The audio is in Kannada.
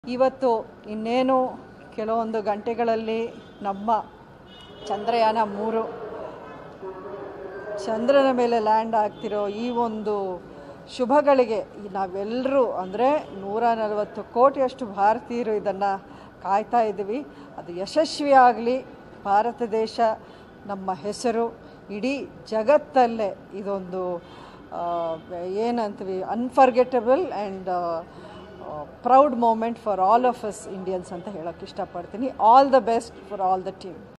ಇವತ್ತು ಇನ್ನೇನು ಕೆಲವೊಂದು ಗಂಟೆಗಳಲ್ಲಿ ನಮ್ಮ ಚಂದ್ರಯಾನ ಮೂರು ಚಂದ್ರನ ಮೇಲೆ ಲ್ಯಾಂಡ್ ಆಗ್ತಿರೋ ಈ ಒಂದು ಶುಭಗಳಿಗೆ ಈ ನಾವೆಲ್ಲರೂ ಅಂದರೆ ನೂರ ನಲವತ್ತು ಕೋಟಿಯಷ್ಟು ಭಾರತೀಯರು ಇದನ್ನು ಕಾಯ್ತಾ ಇದ್ದೀವಿ ಅದು ಯಶಸ್ವಿಯಾಗಲಿ ಭಾರತ ದೇಶ ನಮ್ಮ ಹೆಸರು ಇಡೀ ಜಗತ್ತಲ್ಲೇ ಇದೊಂದು ಆ, ಏನಂತೀವಿ unforgettable and proud moment for all of us Indians ಅಂತ ಹೇಳೋಕ್ಕೆ ಇಷ್ಟಪಡ್ತೀನಿ all the best for all the team